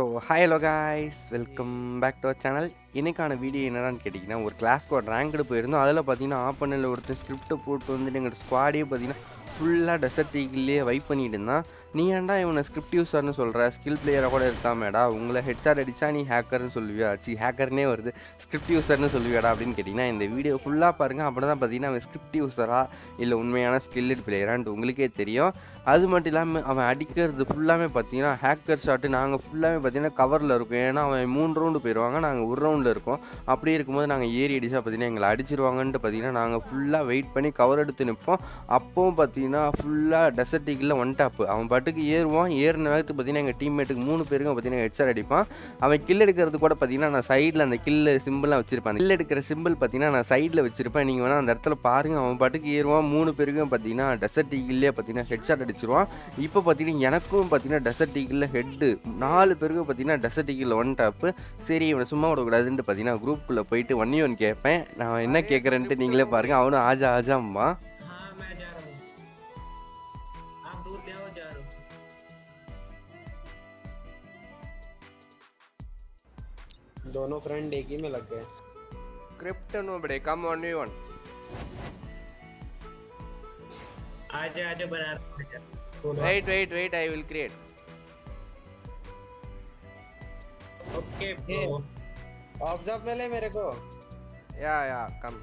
So hi hello guys welcome back to our channel இன்னைக்கான video என்னடான்னு கேட்டிங்கன்னா ஒரு கிளாஸ் ஸ்குவாட் ரேங்க்டு போயிருந்தோம் அதில் பார்த்தீங்கன்னா ஆப்பனில் ஒருத்தர் ஸ்கிரிப்டை போட்டு வந்துட்டு எங்கள் ஸ்குவாடே பார்த்தீங்கன்னா ஃபுல்லாக டெசர்ட் ஈகிள்லேயே வைப் பண்ணிட்டு இருந்தான் நீ ஏன்டா இவனை ஸ்கிரிப்ட் யூஸர்னு சொல்கிற ஸ்கில் பிளேயராக கூட இருக்காமேடா உங்களை ஹெட்சார் அடிச்சா நீ ஹேக்கர்னு சொல்லுவியா சி ஹேக்கர்னே வருது ஸ்கிரிப்ட் யூஸர்னு சொல்லுவியாடா அப்படின்னு கேட்டிங்கன்னா இந்த வீடியோ ஃபுல்லாக பாருங்கள் அப்படி தான் பார்த்தீங்கன்னா அவன் ஸ்கிரிப்ட் யூஸரா இல்லை உண்மையான ஸ்கில்டு பிளேயரான்ட்டு உங்களுக்கே தெரியும் அது மட்டும் இல்லாமல் அவன் அடிக்கிறது ஃபுல்லாமே பார்த்தீங்கன்னா ஹேக்கர் ஷாட்டு நாங்கள் ஃபுல்லாமே பார்த்தீங்கன்னா கவரில் இருக்கோம் ஏன்னா அவன் மூணு ரவுண்டு போயிடுவாங்க நாங்கள் ஒரு ரவுண்டில் இருக்கோம் அப்படி இருக்கும்போது நாங்கள் ஏறி அடிச்சா பார்த்தீங்கன்னா எங்களை அடிச்சிருவாங்கன்ட்டு பார்த்தீங்கன்னா நாங்கள் ஃபுல்லாக வெயிட் பண்ணி கவர் எடுத்து நிற்போம் அப்போவும் பார்த்தீங்கன்னா ஃபுல்லாக டெசர்ட்டிக்கில் ஒன் டாப்பு அவன் பாட்டுக்கு ஏறுவான் ஏறின வேகத்துக்கு பார்த்தீங்கன்னா எங்கள் டீம்மேட்டுக்கு மூணு பேருக்கும் பார்த்தீங்கன்னா ஹெட்சர் அடிப்பான் அவன் கில் எடுக்கிறது கூட பார்த்தீங்கன்னா நான் சைடில் அந்த கில்லு சிம்பிளாக வச்சிருப்பேன் கில் எடுக்கிற சிம்பிள் பார்த்தீங்கன்னா நான் சைடில் வச்சிருப்பேன் நீங்கள் வேணால் அந்த இடத்துல பாருங்கள் அவன் பாட்டுக்கு ஏறுவான் மூணு பேருக்கும் பார்த்தீங்கன்னா டெசர்ட் ஈகிள்லேயே பார்த்தீங்கன்னா ஹெட்ஷாட் அடிச்சிருவான் இப்போ பார்த்தீங்கன்னா எனக்கும் பார்த்தீங்கன்னா டெசர்ட் ஈகிளில் ஹெட்டு நாலு பேருக்கு பார்த்தீங்கன்னா டெசர்ட் ஈகிளில் ஒன் டாப்பு சரி இவனை சும்மா விடக்கூடாதுன்ட்டு பார்த்தீங்கன்னா குரூப்புக்குள்ளே போயிட்டு ஒன் ஒன் கேட்பேன் நான் என்ன கேட்குறேன்ட்டு நீங்களே பாருங்கள் அவனும் ஆஜா ஆஜாம்மா हाँ मैं जा रहा हूँ आप दूध ले आओ जा रहा हूँ दोनों फ्रेंड एक ही में लग गए கிரிப்டன் படே கம் ஒன் ஒன் आजा आजा बना रहा हूँ आजा। सोना wait wait wait I will create okay ये bro। ऑब्जर्व में ले मेरे को யா யா கம்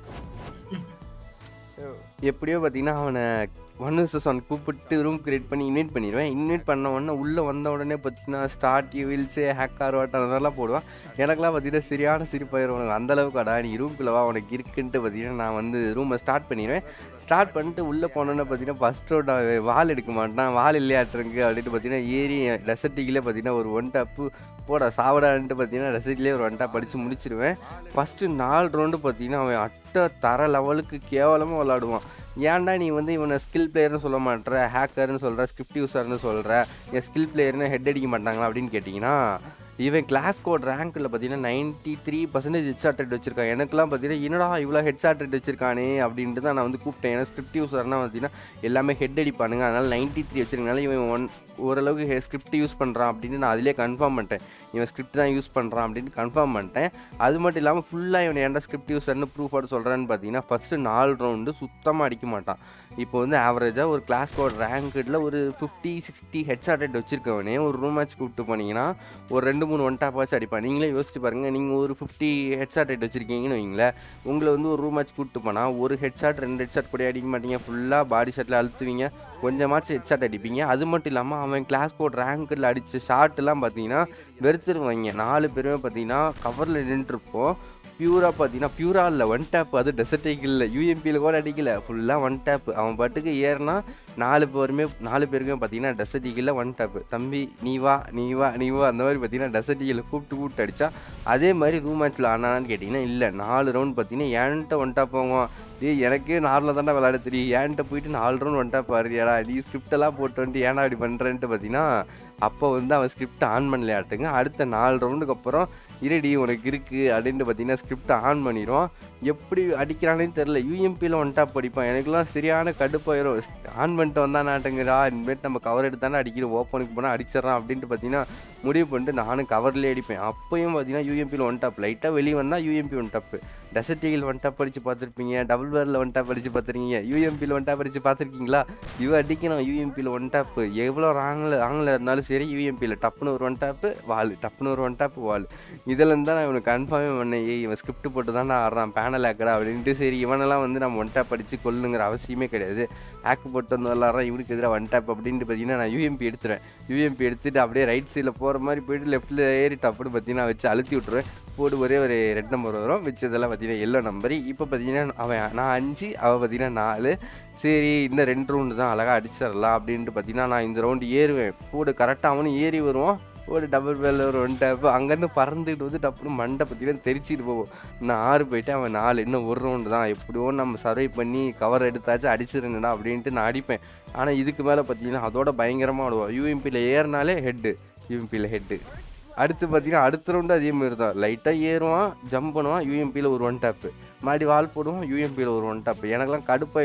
எப்படியோ பார்த்தீங்கன்னா அவனை ஒன் வர்சஸ் ஒன் கூப்பிட்டு ரூம் கிரியேட் பண்ணி இன்வைட் பண்ணிடுவேன் இன்வைட் பண்ண உடனே உள்ளே வந்த உடனே பார்த்தீங்கன்னா ஸ்டார்ட் யூவில்ஸு ஹேக்கார் வாட் அந்த மாதிரிலாம் போடுவான் எனக்குலாம் பார்த்தீங்கன்னா சரியான சிரிப்பாயிரும் உனக்கு அந்த அளவுக்கு அடா நீ ரூம்குள்ளே வா உனக்கு இருக்குன்ட்டு பார்த்தீங்கன்னா நான் வந்து ரூமை ஸ்டார்ட் பண்ணிடுவேன் ஸ்டார்ட் பண்ணிட்டு உள்ளே போனோன்னே பார்த்தீங்கன்னா ஃபஸ்ட் ரோட் வால் எடுக்க மாட்டான் வால் இல்லையாட்டுருக்கு அப்படின்ட்டு பார்த்தீங்கன்னா ஏறி டெசர்ட்டிக்கிலே பார்த்தீங்கன்னா ஒரு ஒன் டப்பு போட சாவடான்ட்டு பார்த்தீங்கன்னா டெசர்ட்லேயே ஒரு ஒன் டாப் அடித்து முடிச்சிருவேன் ஃபஸ்ட்டு நாலு ரவுண்டு பார்த்தீங்கன்னா அவன் அட்டை தர லெவலுக்கு கேவலமாக விளாடுவான் ஏன்டா நீ வந்து இவனை ஸ்கில் பிளேயர்னு சொல்ல மாட்டேற ஹேக்கர்னு சொல்கிற ஸ்கிரிப்ட் யூஸர்னு சொல்கிற என் ஸ்கில் பிளேயர்னு ஹெட் அடிக்க மாட்டாங்களா அப்படின்னு கேட்டிங்கன்னா இவன் கிளாஸ் கோட் ரேங்க்கில் பார்த்தீங்கன்னா ninety three percentage head shot rate வச்சிருக்கான் எனக்குலாம் பார்த்தீங்கன்னா என்னடா இவ்வளோ ஹெட் ஷாட் ரேட் வச்சிருக்கானே அப்படின்ட்டு தான் நான் வந்து கூப்பிட்டேன் ஏன்னா ஸ்கிரிப்ட் யூஸர்னால் பார்த்தீங்கன்னா எல்லாமே ஹெட் அடிப்பானுங்க அதனால் நைன்ட்டி த்ரீ வச்சிருக்கனால இவன் ஒன் ஓரளவுக்கு ஸ்கிரிப்ட் யூஸ் பண்ணுறான் அப்படின்னு நான் அதிலே கன்ஃபார்ம் பண்ணிட்டேன் இவன் ஸ்கிரிப்ட் தான் யூஸ் பண்ணுறான் அப்படின்னு கன்ஃபார்ம் பண்ணிட்டேன் அது மட்டும் இல்லாமல் ஃபுல்லாக இவன் ஏன்டா ஸ்கிரிப்ட் யூஸர்னு ப்ரூஃபோட சொல்கிறான்னு பார்த்தீங்கன்னா ஃபஸ்ட்டு நாலு ரவுண்டு சுத்தமாக அடிக்க மாட்டான் இப்போ வந்து ஆவரேஜாக ஒரு கிளாஸ் கோட் ரேங்க்கில் ஒரு ஃபிஃப்டி சிக்ஸ்டி ஹெட்ஷாட் ரேட் வச்சிருக்கவனே ஒரு ரூம் மேட்ச் கூப்பிட்டு போனீங்கன்னா ஒரு ரெண்டு மூணு ஒன் டாப் வாட்ச் அடிப்பான் நீங்களே யோசிச்சு பாருங்கள் நீங்கள் ஒரு ஃபிஃப்டி ஹெட்ஷாட் ரேட் வச்சிருக்கீங்கன்னு வைங்களேன் உங்களை வந்து ஒரு ரூம் மேட்ச் கூப்பிட்டு போனால் ஒரு ஹெட்ஷாட் ரெண்டு ஹெட்ஷாட் கூட அடிக்க மாட்டீங்க ஃபுல்லாக பாடி ஷாட்டில் அழுத்துவீங்க கொஞ்சமாச்சும் ஹெட்ஷாட் அடிப்பீங்க அது மட்டும் இல்லாமல் அவன் கிளாஸ் கோட் ரேங்க்கில் அடித்த ஷார்ட்லாம் பார்த்தீங்கன்னா வெறுத்துருவாங்க நாலு பேருமே பார்த்தீங்கன்னா கவரில் நின்றுருப்போம் பியூராக பார்த்தீங்கன்னா பியூரா இல்லை ஒன் டேப் அது டெசர்டேக்கில் யூஎம்பியில் கூட அடிக்கல ஃபுல்லாக ஒன் டேப் அவன் பாட்டுக்கு ஏறினா நாலு பேருமே நாலு பேருக்குமே பார்த்தீங்கன்னா டெசர்டிக்கில் ஒன் டேப்பு தம்பி நீ வா நீ வா நீ வா அந்த மாதிரி பார்த்தீங்கன்னா டெசர்டிக்கில் கூப்பிட்டு கூப்பிட்டு அடித்தா அதே மாதிரி ரூம் மேட்ச்சில் ஆனான்னு கேட்டிங்கன்னா இல்லை நாலு ரவுண்ட் பார்த்தீங்கன்னா ஏன்ட்ட ஒன் டாப் போவோம் டேய் எனக்கே நார்மலாக தானே விளையாட தெரியும் ஏன்ட்ட போயிட்டு நாலு ரவுண்ட் ஒன் டாப் பாருறியாடா நீ ஸ்கிரிப்டெல்லாம் போட்டு வந்துட்டு ஏன்டா அப்படி பண்ணுறேன்ட்டு பார்த்தீங்கன்னா அப்போ வந்து அவன் ஸ்கிரிப்ட் ஆன் பண்ணலையாட்டுங்க அடுத்த நாலு ரவுண்டுக்கு அப்புறம் இருடி உனக்கு இருக்குது அப்படின்ட்டு பார்த்தீங்கன்னா ஸ்கிரிப்ட் ஆன் பண்ணிடுவான் எப்படி அடிக்கிறானே தெரில யூஎம்பியில் ஒன் டாப் அடிப்பான் எனக்குலாம் சரியான கடுப்பாயிரும் ஆன் பண்ணிட்டு வந்தானாட்டுங்கடா இனிமேட்டு நம்ம கவர் எடுத்தானே அடிக்கிறோம் ஓப்பனுக்கு போனால் அடிச்சிடறான் அப்படின்ட்டு பார்த்தீங்கன்னா முடிவு பண்ணிட்டு நானும் கவர்லேயே அடிப்பேன் அப்பயும் பார்த்தீங்கன்னா யூஎம்பியில் ஒன் டாப் லைட்டாக வெளியே வந்தால் யூஎம்பி ஒன் டாப்பு டெசர்டிகில் ஒன் டாப் அடித்து பார்த்துருப்பீங்க டபுள் பேரில் ஒன் டாப் அடித்து பார்த்துருக்கீங்க யூஎம்பியில் ஒன் டாப் அடித்து பார்த்துருக்கீங்களா இவ அடிக்கணும் யூஎம்பியில் ஒன் டாப்பு எவ்வளோ ராங்கில் ராங்கில் இருந்தாலும் சரி யூஎம்பியில் டப்புன்னு ஒரு ஒன் டாப்பு வால் டப்புன்னு ஒரு ஒன் டாப்பு வால் இதில் தான் நான் இவனுக்கு கன்ஃபார்மே பண்ணேன் ஏய் இவன் ஸ்கிரிப்ட் போட்டு தான் நான் ஆடுறான் பேனல் ஹேக்கடா அப்படின்ட்டு சரி இவனெல்லாம் வந்து நம்ம ஒன் டேப் அடித்து கொல்லுங்கிற அவசியமே கிடையாது ஹேக் போட்டு வந்து விளாட்றான் இவனுக்கு எதிராக ஒன் டேப் அப்படின்ட்டு பார்த்தீங்கன்னா நான் யூஎம்பி எடுத்துருவேன் யூஎம்பி எடுத்துட்டு அப்படியே ரைட் சைடில் போகிற மாதிரி போயிட்டு லெஃப்ட்டில் ஏறி டப்புன்னு பார்த்தீங்கன்னா வச்சு அழுத்தி விட்ருவேன் போடு ஒரே ஒரு ரெட் நம்பர் வரும் வச்சதெல்லாம் பார்த்தீங்கன்னா எல்லோ நம்பர் இப்போ பார்த்தீங்கன்னா அவன் நான் அஞ்சு அவள் பார்த்தீங்கன்னா நாலு சரி இன்னும் ரெண்டு ரவுண்டு தான் அழகாக அடிச்சிடலாம் அப்படின்ட்டு பார்த்தீங்கன்னா நான் இந்த ரவுண்டு ஏறுவேன் போடு கரெக்டாக அவனும் ஏறி வருவான் ஒரு டபுள் பேல் ஒரு ஒன் டேப்பு அங்கேருந்து பறந்துட்டு வந்து டப்புனு மண்டை பார்த்தீங்கன்னா தெரிச்சிட்டு போவோம் நான் ஆறு போயிட்டு அவன் நாலு இன்னும் ஒரு ரவுண்டு தான் எப்படியோ நம்ம சர்வை பண்ணி கவர் எடுத்தாச்சும் அடிச்சிருங்கடா அப்படின்ட்டு நான் அடிப்பேன் ஆனால் இதுக்கு மேலே பார்த்தீங்கன்னா அதோட பயங்கரமாக ஆடுவோம் யூஎம்பியில் ஏறினாலே ஹெட்டு யூஎம்பியில் ஹெட்டு அடுத்து பார்த்தீங்கன்னா அடுத்த ரவுண்டு அதே மாதிரி தான் லைட்டாக ஏறுவான் ஜம்ப் பண்ணுவான் யூஎம்பியில் ஒரு ஒன் டேப்பு மாடி வால் போடுவான் யூஎம்பியில் ஒரு ஒன் டேப்பு எனக்கெல்லாம் கடுப்பாயிரும்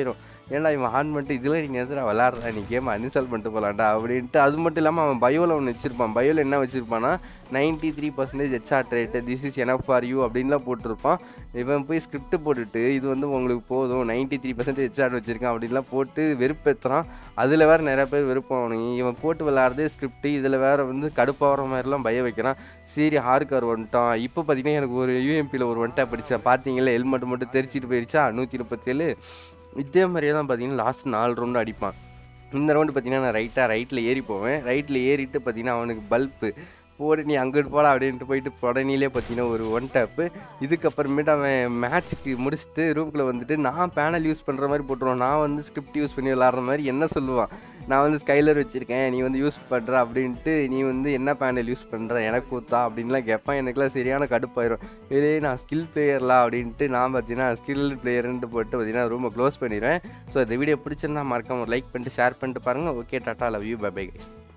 ஏன்டா இவன் ஆன் பண்ணிட்டு இதில் நீ எதிராக விளாட்றா நீ கேம் அன்இன்ஸ்டால் பண்ணிட்டு போகலான்டா அப்படின்ட்டு அது மட்டும் இல்லாமல் அவன் பயோவில் ஒன்று வச்சிருப்பான் பயோவில் என்ன வச்சிருப்பான்னா ninety three percentage HR rate this is enough for you அப்படின்லாம் போட்டிருப்பான் இவன் போய் ஸ்கிரிப்ட் போட்டுட்டு இது வந்து உங்களுக்கு போதும் நைன்ட்டி த்ரீ பர்சன்டேஜ் ஹெச்ஆர் வச்சிருக்கான் அப்படின்லாம் போட்டு வெறுப்பேற்றுறான் அதில் வேறு நிறைய பேர் வெறுப்பானுங்க இவன் போட்டு விளாட்றதே ஸ்கிரிப்ட் இதில் வேறு வந்து கடுப்பாகிற மாதிரிலாம் பய வைக்கிறான் சரி ஹார்கார் வந்துட்டான் இப்போ பார்த்தீங்கன்னா எனக்கு ஒரு யூஎம்பியில் ஒரு ஒன்ட்டா படித்தேன் பார்த்தீங்களா ஹெல்மெட் மட்டும் தெரிச்சிட்டு போயிருச்சா நூற்றி முப்பத்தேழு இதே மாதிரியே தான் பார்த்தீங்கன்னா லாஸ்ட் நாலு ரவுண்டு அடிப்பான் இந்த ரவுண்டு பார்த்தீங்கன்னா நான் ரைட்டாக ரைட்டில் ஏறி போவேன் ரைட்டில் ஏறிட்டு பார்த்தீங்கன்னா அவனுக்கு பல்ப்பு போடு நீ அங்கிட்டு போடா அப்படின்ட்டு போயிட்டு உடனேலே பார்த்தீங்கன்னா ஒரு ஒன் டேப்பு இதுக்கப்புறமேட்டு அவன் மேட்ச்சுக்கு முடிச்சுட்டு ரூம்குள்ளே வந்துட்டு நான் பேனல் யூஸ் பண்ணுற மாதிரி போட்டுருவான் நான் வந்து ஸ்கிரிப்ட் யூஸ் பண்ணி விளாட்ற மாதிரி என்ன சொல்லுவான் நான் வந்து ஸ்கைலர் வச்சுருக்கேன் நீ வந்து யூஸ் பண்ணுற அப்படின்ட்டு நீ வந்து என்ன பேனல் யூஸ் பண்ணுற எனக்கு கூத்தா அப்படின்லாம் கேட்பான் எனக்குலாம் சரியான கடுப்பாயிரும் இதே நான் ஸ்கில் பிளேயர்லாம் அப்படின்ட்டு நான் பார்த்தீங்கன்னா ஸ்கில் பிளேயர்ன்ட்டு போட்டு பார்த்தீங்கன்னா ரூமை க்ளோஸ் பண்ணிடுவேன் ஸோ இந்த வீடியோ பிடிச்சிருந்தா மறக்காம லைக் பண்ணிட்டு ஷேர் பண்ணிட்டு பாருங்கள் okay tata love you bye bye guys